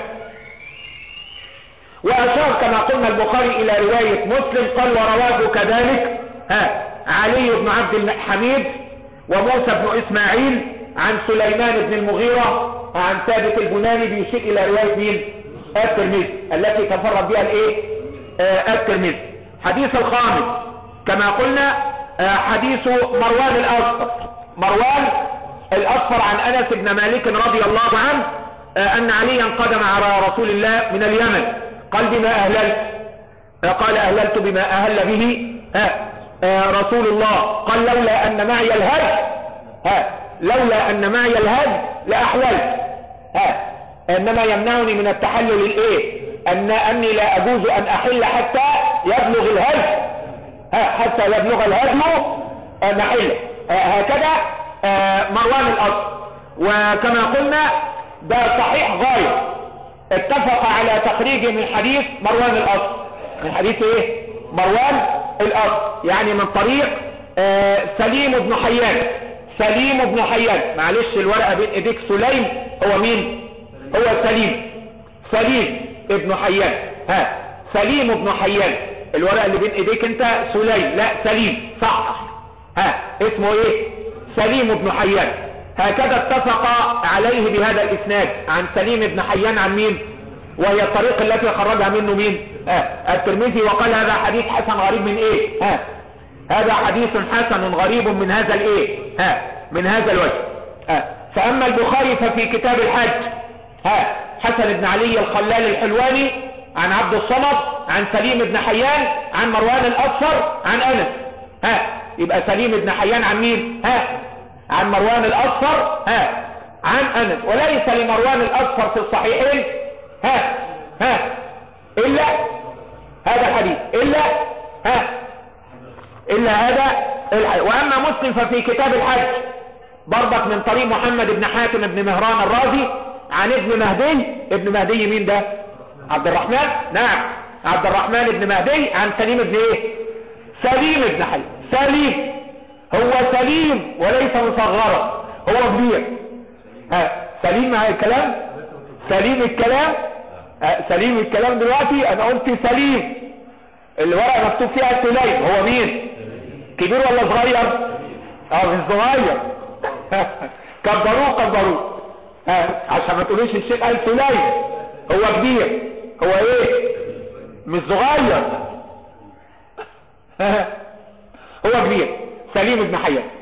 واشار كما قلنا البخاري الى رواية مسلم قال ورواه كذلك ها علي بن عبد الحميد وموسى بن اسماعيل عن سليمان بن المغيرة عن ثابت البناني بيشير الى رواية مين الترمذي التي تفرد بها الايه آه الترمذي حديث الخامس كما قلنا آه حديث مروان الاصفر مروان الاصفر عن انس بن مالك رضي الله عنه آه ان عليا قدم على رسول الله من اليمن قال بما اهللت قال اهللت بما اهل به رسول الله قال لولا ان معي الهج ها لولا ان معي الهج لاحللت ها انما يمنعني من التحلل الايه ان اني لا اجوز ان احل حتى يبلغ الهج ها حتى يبلغ الهج محله هكذا مروان الاصل وكما قلنا ده صحيح غاية اتفق على تخريجه من حديث مروان الاصل من حديث ايه مروان الاصل يعني من طريق سليم بن حيان سليم بن حيان معلش الورقة بين ايديك سليم هو مين هو سليم سليم ابن حيان ها سليم ابن حيان الورقة اللي بين ايديك انت سليم لا سليم صح ها اسمه ايه سليم ابن حيان هكذا اتفق عليه بهذا الاسناد عن سليم ابن حيان عن مين وهي الطريق التي خرجها منه مين ها الترمذي وقال هذا حديث حسن غريب من ايه ها هذا حديث حسن غريب من هذا الايه ها من هذا الوجه ها فاما البخاري ففي كتاب الحج ها حسن بن علي الخلال الحلواني عن عبد الصمد عن سليم بن حيان عن مروان الاصفر عن انس ها يبقى سليم بن حيان عن مين ها عن مروان الاصفر ها عن انس وليس لمروان الاصفر في الصحيحين ها ها الا هذا الحديث الا ها الا هذا الحديث واما مسلم ففي كتاب الحج برضك من طريق محمد بن حاتم بن مهران الرازي عن ابن مهدي ابن مهدي مين ده عبد الرحمن نعم عبد الرحمن بن مهدي عن سليم بن ايه سليم بن حي سليم هو سليم وليس مصغرا هو كبير ها سليم مع الكلام سليم الكلام ها سليم الكلام دلوقتي انا قلت سليم الورقه مكتوب فيها سليم هو مين كبير ولا صغير اه مش صغير كبروه كبروه ها عشان ما تقولوش الشيخ قال سليم هو كبير هو ايه مش صغير هو كبير سليم بن حيان